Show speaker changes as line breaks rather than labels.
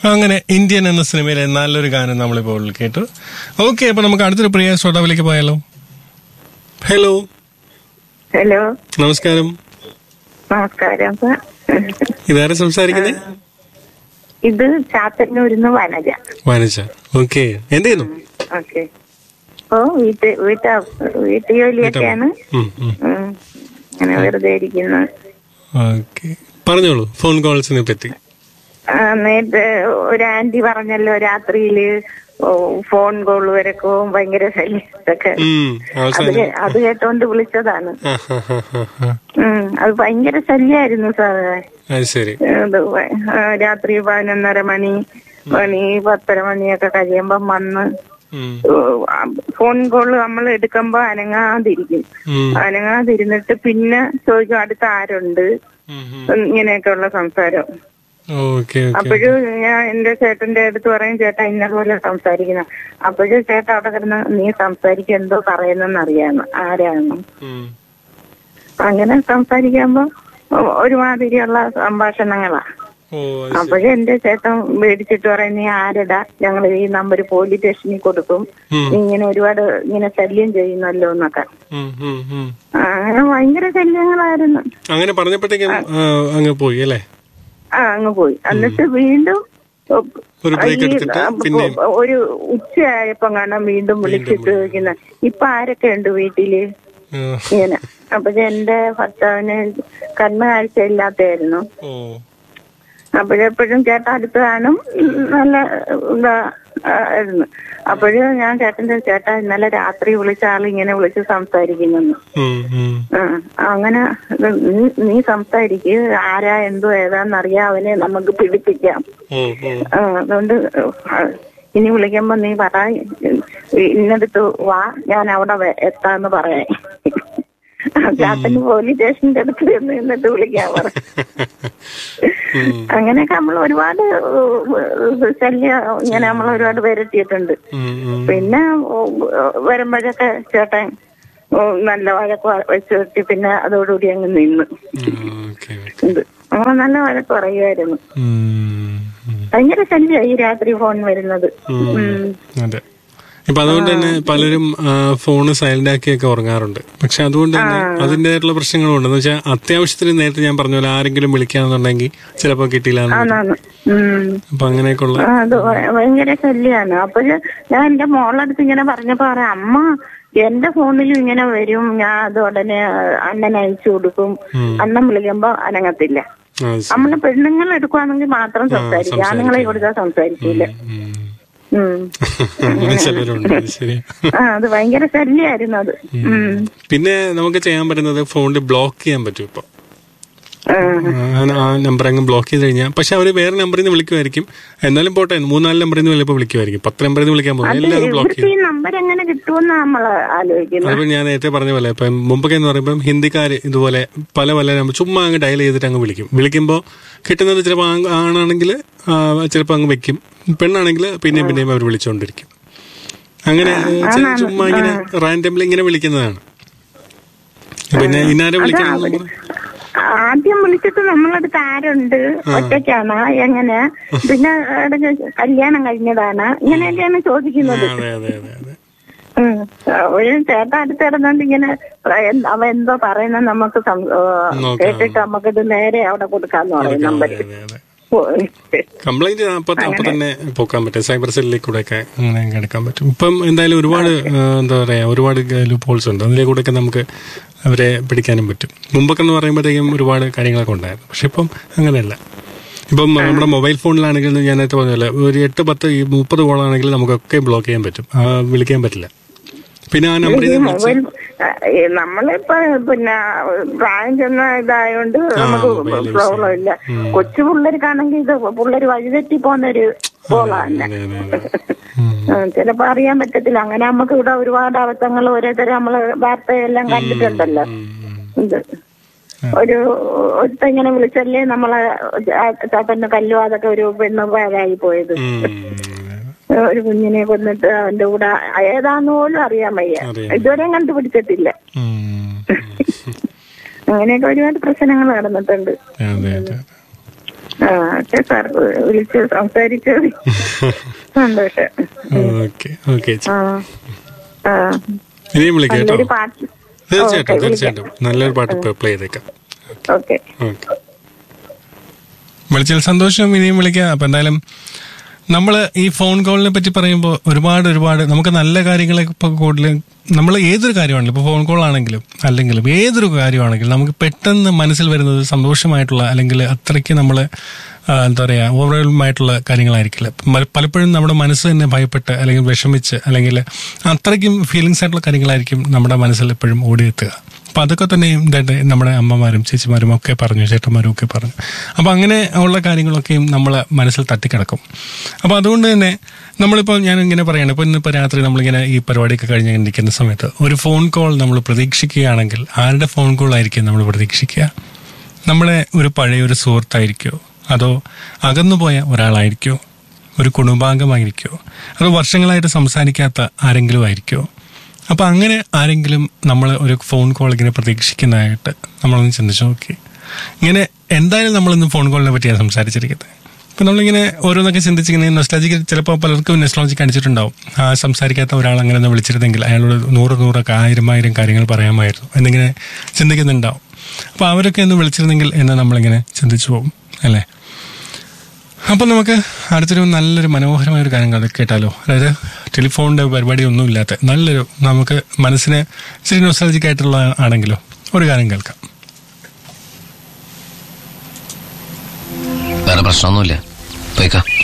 അങ്ങനെ ഇന്ത്യൻ എന്ന സിനിമയിലെ നല്ലൊരു ഗാനം നമ്മളിപ്പോൾ കേട്ടു ഓക്കെ അപ്പൊ നമുക്ക് അടുത്തൊരു പ്രിയ ശ്രോതാവിലേക്ക് പോയാലോ ഹലോ
ഹലോ
നമസ്കാരം
നമസ്കാരം
ഇതാരെ സംസാരിക്കുന്നേ
ഇത് ചാത്തന്നൂരിന്ന് വനജ
വനജ ഓക്കെ എന്ത് ചെയ്യുന്നു
ഓക്കെ ഓ വീട്ട് വീട്ട വീട്ടു ജോലിയൊക്കെയാണ്
ഉം, ഉം.
ഉം. അങ്ങനെ വെറുതെ ഇരിക്കുന്നു
ഓക്കെ പറഞ്ഞോളൂ ഫോൺ കോൾസിനെ പറ്റി
ആ, നേരത്തെ ഒരു ആന്റി പറഞ്ഞല്ലോ രാത്രിയില് ഓ, ഫോൺ കോൾ വരക്കോ ഭയങ്കര ശല്യൊക്കെ
ഉം,
അത്
അവസാനം
കേ- അത് കേട്ടോണ്ട് വിളിച്ചതാണ്
ആ, ആ, ആ, ആ, ആ.
ഉം അത് ഭയങ്കര ശല്യായിരുന്നു സാറേ
അത് ശരി
ഇത് വ- ആ, രാത്രി പതിനൊന്നര മണി മണി പത്തര മണിയൊക്കെ കഴിയുമ്പം വന്ന്
ഉം,
ഫോൺ കോൾ നമ്മൾ എടുക്കുമ്പോ അനങ്ങാതിരിക്കും
ഉം,
അനങ്ങാതിരുന്നിട്ട് പിന്നെ ചോദിക്കും അടുത്ത് ആരുണ്ട്
ഉം, ഉം.
ഇങ്ങനെയൊക്കെയുള്ള സംസാരം
ഓക്കെ ഓക്കെ
അപ്പോഴും ഞാൻ എന്റെ ചേട്ടന്റെ അടുത്ത് പറയും ചേട്ടാ ഇന്നതുപോലെ സംസാരിക്കണം അപ്പോഴും ചേട്ടാ അവിടെ കിടന്ന് നീ സംസാരിക്കുക എന്തോ പറയുന്നെന്ന് അറിയാന്ന് ആരാണ്
ഉം.
അങ്ങനെ സംസാരിക്കുമ്പോ ഒ- ഒരുമാതിരിയുള്ള സംഭാഷണങ്ങളാ
ഓ അത്
അപ്പോഴും എന്റെ ചേട്ടൻ മേടിച്ചിട്ട് പറയും നീ ആരടാ ഞങ്ങൾ ഈ നമ്പർ പോലീസ് സ്റ്റേഷനിൽ കൊടുക്കും
ഉം.
നീ ഇങ്ങനെ ഒരുപാട് ഇങ്ങനെ ശല്യം ചെയ്യുന്നല്ലോ എന്നൊക്കെ
ഉം, ഉം, ഉം.
ആ, അങ്ങനെ ഭയങ്കര ശല്യങ്ങളായിരുന്നു
അങ്ങനെ പറഞ്ഞപ്പോഴത്തേക്കും ആ, അങ്ങ് പോയി അല്ലേ
ആ അങ്ങ് പോയി എന്നിട്ട് വീണ്ടും ഒ-
ഒരു break
ഈ,
എടുത്തിട്ട്
ആ,
പിന്നെയും?
ഒ- ഒരു ഉച്ചയായപ്പോ കാണാൻ വീണ്ടും വിളിച്ചിട്ട് ചോദിക്കുന്ന ഇപ്പൊ ആരൊക്കെ ഉണ്ട് വീട്ടില്
ആ,
ഇങ്ങനെ അപ്പൊ എന്റെ ഭർത്താവിന് കണ്ണ് കാഴ്ച ഇല്ലാത്തായിരുന്നു
ഓ
അപ്പോഴെപ്പോഴും ചേട്ടൻ അടുത്ത് കാണും ഉം, നല്ല ഇതാ ആയിരുന്നു അപ്പോഴും ഞാൻ ചേട്ടന്റെ ചേട്ടാ ഇന്നലെ രാത്രി വിളിച്ച ആൾ ഇങ്ങനെ വിളിച്ച് സംസാരിക്കുന്നെന്ന്
ഉം, ഉം.
ആ, അങ്ങനെ ഇത് നീ നീ സംസാരിക്ക് ആരാ എന്തോ ഏതാന്നറിയാം അവനെ നമുക്ക് പിടിപ്പിക്കാം
ഉം, ഉം.
ആ, അതുകൊണ്ട് ആ, ഇനി വിളിക്കുമ്പോ നീ പറ ഇന്നടുത്ത് വാ ഞാൻ അവിടെ വെ- എത്താന്ന് പറയാൻ ചാത്തന് പോലീസ് സ്റ്റേഷന്റെ അടുത്ത് ചെന്ന് എന്നിട്ട് വിളിക്കാൻ പറ
ഉം,
അങ്ങനെയൊക്കെ നമ്മൾ ഒരുപാട് ഏഹ്, ശല്യം ഇങ്ങനെ നമ്മൾ ഒരുപാട് പേരെത്തിയിട്ടുണ്ട്
ഉം, ഉം.
പിന്നെ വരുമ്പോഴൊക്കെ ചേട്ടൻ ഓ, നല്ല വഴക്ക് വെച്ച് വെട്ടി പിന്നെ അതോടുകൂടി അങ്ങ് നിന്ന്
ഓക്കെ ഓക്കെ
ഇത് അങ്ങനെ നല്ല വഴക്ക് പറയുമായിരുന്നു
ഉം, ഉം.
ഭയങ്കര ശല്യമായി ഈ രാത്രി ഫോൺ വരുന്നത് ഉം.
അതെ ഇപ്പൊ അതുകൊണ്ട് തന്നെ പലരും ഫോണ് സൈലന്റ് ആക്കിയൊക്കെ ഉറങ്ങാറുണ്ട് പക്ഷെ അതുകൊണ്ട് തന്നെ അതിന്റേതായിട്ടുള്ള പ്രശ്നങ്ങളുണ്ട് എന്ന് വെച്ചാൽ അത്യാവശ്യത്തിന് നേരത്തെ ഞാൻ പറഞ്ഞ പോലെ ആരെങ്കിലും വിളിക്കാന്നുണ്ടെങ്കിൽ ചിലപ്പോ കിട്ടിയില്ല എന്ന് വരും.
ആന്നാന്ന് ഉം
അപ്പൊ അങ്ങനെയൊക്കെയുള്ള
ആ, അത് ഭ- ഭയങ്കര ശല്യാണ് അപ്പൊ ഞാൻ എന്റെ മോളടുത്ത് ഇങ്ങനെ പറഞ്ഞപ്പോ പറയാം അമ്മ എന്റെ ഫോണിലും ഇങ്ങനെ വരും ഞാൻ അത് ഉടനെ അണ്ണൻ അയച്ചു കൊടുക്കും
ഉം.
അണ്ണൻ വിളിക്കുമ്പോ അനങ്ങത്തില്ല
ആ, ശരി.
നമ്മള് പെണ്ണുങ്ങൾ എടുക്കുവാണെങ്കിൽ മാത്രം സംസാരിക്കും ആണുങ്ങളെ കൊടുത്താൽ സംസാരിക്കില്ല
ഉം.
ഉം.
അങ്ങനെ ചിലരുണ്ട് അത് ശരി
ആ അത് ഭയങ്കര ശല്യായിരുന്നു അത് ഉം.
പിന്നെ നമുക്ക് ചെയ്യാൻ പറ്റുന്നത് ഫോണിൽ ബ്ലോക്ക് ചെയ്യാൻ പറ്റും ഇപ്പൊ
ആ.
ആ നമ്പർ അങ്ങ് ബ്ലോക്ക് ചെയ്ത് കഴിഞ്ഞാൽ പക്ഷെ അവര് വേറെ നമ്പറിൽ നിന്ന് വിളിക്കുമായിരിക്കും എന്നാലും പോട്ടെ മൂന്നാല് നമ്പറിൽ നിന്ന് ചിലപ്പോൾ വിളിക്കുമായിരിക്കും പത്ത് നമ്പറിൽ നിന്ന് വിളിക്കാൻ പോകും എല്ലാം ബ്ലോക്ക്
ഇവർക്ക്
ചെയ്യും
ഈ നമ്പർ എങ്ങനെ കിട്ടുമെന്നാ നമ്മള് ആലോചിക്കുന്നത്
അതിപ്പോ ഞാൻ നേരത്തെ പറഞ്ഞ പോലെ ഇപ്പം മുമ്പൊക്കെ എന്ന് പറയുമ്പോൾ ഹിന്ദിക്കാര് ഇതുപോലെ പല പല നമ്പർ ചുമ്മാ അങ്ങ് ഡയൽ ചെയ്തിട്ട് അങ്ങ് വിളിക്കും വിളിക്കുമ്പോൾ കിട്ടുന്നത് ചിലപ്പോൾ ആണാണെങ്കിൽ ചിലപ്പോൾ അങ്ങ് വെക്കും പെണ്ണാണെങ്കിൽ പിന്നെയും പിന്നെയും അവർ വിളിച്ചുകൊണ്ടിരിക്കും അങ്ങനെ ചില ചുമ്മാ ഇങ്ങനെ റാൻഡംലി ഇങ്ങനെ വിളിക്കുന്നതാണ് പിന്നെ ഇന്നാരെ വിളിക്കണം എന്ന് പറഞ്ഞ്
ആദ്യം വിളിച്ചിട്ട് നമ്മളടുത്ത് ആരുണ്ട് ഒറ്റയ്ക്കാണ് എങ്ങനെ പിന്നെ ഇടയ്ക്ക് കല്യാണം കഴിഞ്ഞതാണ് ഇങ്ങനെയൊക്കെയാണ് ചോദിക്കുന്നത്
അതെ അതെ അതെ അതെ
ഉം. ഒരു ചേട്ടൻ അടുത്ത് കിടന്നോണ്ട് ഇങ്ങനെ പറയ- അവ എന്തോ പറയുന്നത് നമുക്ക് സം- ഏ,
നോക്കാം.
കേട്ടിട്ട് നമുക്കിത് നേരെ അവിടെ കൊടുക്കാന്ന് പറയും നമ്പർ
അതെ അതെ കംപ്ലൈന്റ് അപ്പൊ അപ്പൊ തന്നെ പോക്കാൻ പറ്റും സൈബർ സെല്ലിലേക്ക് കൂടെ ഒക്കെ അങ്ങനെ അങ്ങ് എടുക്കാൻ പറ്റും ഇപ്പം എന്തായാലും ഒരുപാട് ആ, എന്താ പറയാ ഒരുപാട് ലൂപ്പോൾസ് ഉണ്ട് അതിലെ കൂടെ ഒക്കെ നമുക്ക് അവരെ പിടിക്കാനും പറ്റും മുമ്പൊക്കെ എന്ന് പറയുമ്പോഴത്തേക്കും ഒരുപാട് കാര്യങ്ങളൊക്കെ ഉണ്ടായിരുന്നു പക്ഷെ ഇപ്പം അങ്ങനെയല്ല ഇപ്പം നമ്മുടെ മൊബൈൽ ഫോണിലാണെങ്കിൽ ഞാൻ നേരത്തെ പറഞ്ഞ ഒരു എട്ട് പത്ത് ഈ മുപ്പത് കോളാണെങ്കിൽ നമുക്കൊക്കെ ബ്ലോക്ക് ചെയ്യാൻ പറ്റും ആ, വിളിക്കാൻ പറ്റില്ല പിന്നെ ആ നമ്പറിൽ
ഈ
നിന്ന് വിളിച്ച്
മൊബൈൽ ഏ, നമ്മളിപ്പോ പിന്നെ പ്രായം ചെന്ന ഇതായോണ്ട് നമുക്ക്
മൊബൈൽ യൂസ്
പ്രോബ്ലം ഇല്ല കൊച്ചു പിള്ളേർക്കാണെങ്കിൽ ഇത് പിള്ളേര് വഴിതെറ്റി പോകുന്ന ഒരു പോളാണ്
അതെ അതെ അതെ ഉം.
ചിലപ്പോ അറിയാൻ പറ്റത്തില്ല അങ്ങനെ നമുക്ക് ഇവിടെ ഒരുപാട് അബദ്ധങ്ങൾ ഓരോരുത്തരും നമ്മള് വാർത്തയെല്ലാം കണ്ടിട്ടുണ്ടല്ലോ
ഉം, ഉം.
ഇത് ഒരു ഒരുത്ത ഇങ്ങനെ വിളിച്ചല്ലേ നമ്മളെ ചാത്തന്റെ കല്ലു അതൊക്കെ ഒരു പെണ്ണ് പേരായി പോയത്
ഉം, അതെ, അതെ.
ഒരു കുഞ്ഞിനെ കൊന്നിട്ട് അവന്റെ കൂടെ ഏതാന്ന് പോലും അറിയാൻ വയ്യ
അറിയാൻ
ഇതുവരെയും കണ്ടുപിടിച്ചിട്ടില്ല
ഉം.
അങ്ങനെയൊക്കെ ഒരുപാട് പ്രശ്നങ്ങൾ നടന്നിട്ടുണ്ട്
അതെ അതെ അതെ
ആ ഓക്കെ സാർ വിളിച്ച് സംസാരിച്ചത് സന്തോഷം
ഓക്കെ ഓക്കെ ചേച്ചി
ആ ആ
ഇനിയും വിളിക്കാം കേട്ടോ
നല്ലൊരു പാട്ട്
തീർച്ചയായിട്ടും
ഓക്കെ,
തീർച്ചയായിട്ടും നല്ലൊരു പാട്ട് പ്ലേ ചെയ്തേക്കാം
ഓക്കെ
ഓക്കെ വിളിച്ചതിൽ സന്തോഷം ഇനിയും വിളിക്കാം അപ്പൊ എന്തായാലും നമ്മൾ ഈ ഫോൺ കോളിനെ പറ്റി പറയുമ്പോൾ ഒരുപാട് ഒരുപാട് നമുക്ക് നല്ല കാര്യങ്ങളെ ഇപ്പോൾ കൂടുതൽ നമ്മൾ ഏതൊരു കാര്യമാണെങ്കിലും ഇപ്പോൾ ഫോൺ കോൾ ആണെങ്കിലും അല്ലെങ്കിലും ഏതൊരു കാര്യമാണെങ്കിലും നമുക്ക് പെട്ടെന്ന് മനസ്സിൽ വരുന്നത് സന്തോഷമായിട്ടുള്ള അല്ലെങ്കിൽ അത്രയ്ക്ക് നമ്മൾ എന്താ പറയുക ഓവറോളുമായിട്ടുള്ള കാര്യങ്ങളായിരിക്കില്ല മ- പലപ്പോഴും നമ്മുടെ മനസ്സ് തന്നെ ഭയപ്പെട്ട് അല്ലെങ്കിൽ വിഷമിച്ച് അല്ലെങ്കിൽ അത്രയ്ക്കും ഫീലിങ്സ് ആയിട്ടുള്ള കാര്യങ്ങളായിരിക്കും നമ്മുടെ മനസ്സിൽ എപ്പോഴും ഓടിയെത്തുക അപ്പൊ അതൊക്കെ തന്നെയും ഇതായിട്ട് നമ്മുടെ അമ്മമാരും ചേച്ചിമാരും ഒക്കെ പറഞ്ഞു ചേട്ടന്മാരും ഒക്കെ പറഞ്ഞു അപ്പൊ അങ്ങനെ ഉള്ള കാര്യങ്ങളൊക്കെയും നമ്മളെ മനസ്സിൽ തട്ടിക്കിടക്കും അപ്പൊ അതുകൊണ്ട് തന്നെ നമ്മളിപ്പോൾ ഞാൻ ഇങ്ങനെ പറയാണ് ഇപ്പൊ ഇന്നിപ്പോ രാത്രി നമ്മളിങ്ങനെ ഈ പരിപാടിയൊക്കെ കഴിഞ്ഞ് ഇങ്ങനെ നിൽക്കുന്ന സമയത്ത് ഒരു ഫോൺ കോൾ നമ്മൾ പ്രതീക്ഷിക്കുകയാണെങ്കിൽ ആരുടെ ഫോൺ കോൾ ആയിരിക്കും നമ്മൾ പ്രതീക്ഷിക്കുക നമ്മളെ ഒരു പഴയ ഒരു സുഹൃത്തായിരിക്കോ അതോ അകന്നുപോയ ഒരാളായിരിക്കോ ഒരു കുടുംബാംഗമായിരിക്കോ അതോ വർഷങ്ങളായിട്ട് സംസാരിക്കാത്ത ആരെങ്കിലും ആയിരിക്കോ അപ്പൊ അങ്ങനെ ആരെങ്കിലും നമ്മൾ ഒരു ഫോൺ കോൾ ഇങ്ങനെ പ്രതീക്ഷിക്കുന്നതായിട്ട് നമ്മളൊന്ന് ചിന്തിച്ചു നോക്കി ഇങ്ങനെ എന്തായാലും നമ്മളിന്ന് ഫോൺ കോളിനെ പറ്റിയാണ് സംസാരിച്ചിരിക്കുന്നത് ഇപ്പൊ നമ്മളിങ്ങനെ ഓരോന്നൊക്കെ ചിന്തിച്ചിങ്ങനെ നെസ്ലോജിക്ക് ചിലപ്പോൾ പലർക്കും നെസ്ലോജിക്ക് അടിച്ചിട്ടുണ്ടാവും ആ സംസാരിക്കാത്ത ഒരാൾ അങ്ങനെ ഒന്ന് വിളിച്ചിരുന്നെങ്കിൽ അയാളോട് നൂറ് നൂറൊക്കെ ആയിരം ആയിരം കാര്യങ്ങൾ പറയാമായിരുന്നു എന്നിങ്ങനെ ചിന്തിക്കുന്നുണ്ടാവും അപ്പൊ അവരൊക്കെ ഒന്ന് വിളിച്ചിരുന്നെങ്കിൽ എന്ന് നമ്മളിങ്ങനെ ചിന്തിച്ചു പോകും അല്ലേ അപ്പൊ നമുക്ക് അടുത്തൊരു നല്ലൊരു മനോഹരമായ ഒരു കാര്യം കഥ കേട്ടാലോ അതായത് ടെലിഫോണിന്റെ പരിപാടി ഒന്നും ഇല്ലാത്ത നല്ലൊരു നമുക്ക് മനസ്സിന് ഇച്ചിരി നൊസ്റ്റാലജിക് ആയിട്ടുള്ള ആണെങ്കിലോ ഒരു കാര്യം കേൾക്കാം
വേറെ പ്രശ്നമൊന്നുമില്ല പോയിക്കാം